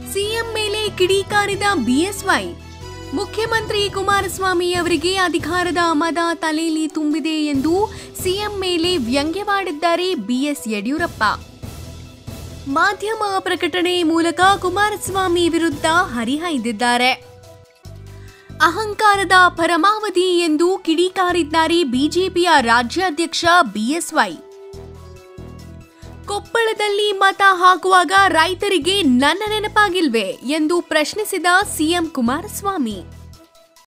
CM ಮೇಲೆ ಕಿಡಿಕಾರಿದ BSY ಮುಖ್ಯಮಂತ್ರಿ ಕುಮಾರಸ್ವಾಮಿ ಅವರಿಗೆ ಅಧಿಕಾರದ ಮದ ತಲೆಯಲ್ಲಿ ತುಂಬಿದೆ ಎಂದು ಸಿಎಂ ಮೇಲೆ ವ್ಯಂಗ್ಯವಾಡಿದ್ದಾರೆ ಬಿಎಸ್ ಯಡಿಯೂರಪ್ಪ ಮಾಧ್ಯಮ ಪ್ರಕಟಣೆ ಮೂಲಕ ಕುಮಾರಸ್ವಾಮಿ ವಿರುದ್ಧ ಹರಿಹಾಯ್ದಿದ್ದಾರೆ ಅಹಂಕಾರದ ಪರಮಾವಧಿ ಎಂದು ಕಿಡಿಕಾರಿದ್ದಾರೆ ಬಿಜೆಪಿಯ ರಾಜ್ಯಾಧ್ಯಕ್ಷ ಬಿಎಸ್ವೈ ಕೊಪ್ಪಳದಲ್ಲಿ ಮತ ಹಾಕುವಾಗ ರೈತರಿಗೆ ನನ್ನ ನೆನಪಾಗಿಲ್ವೇ ಎಂದು ಪ್ರಶ್ನಿಸಿದ ಸಿಎಂ ಕುಮಾರಸ್ವಾಮಿ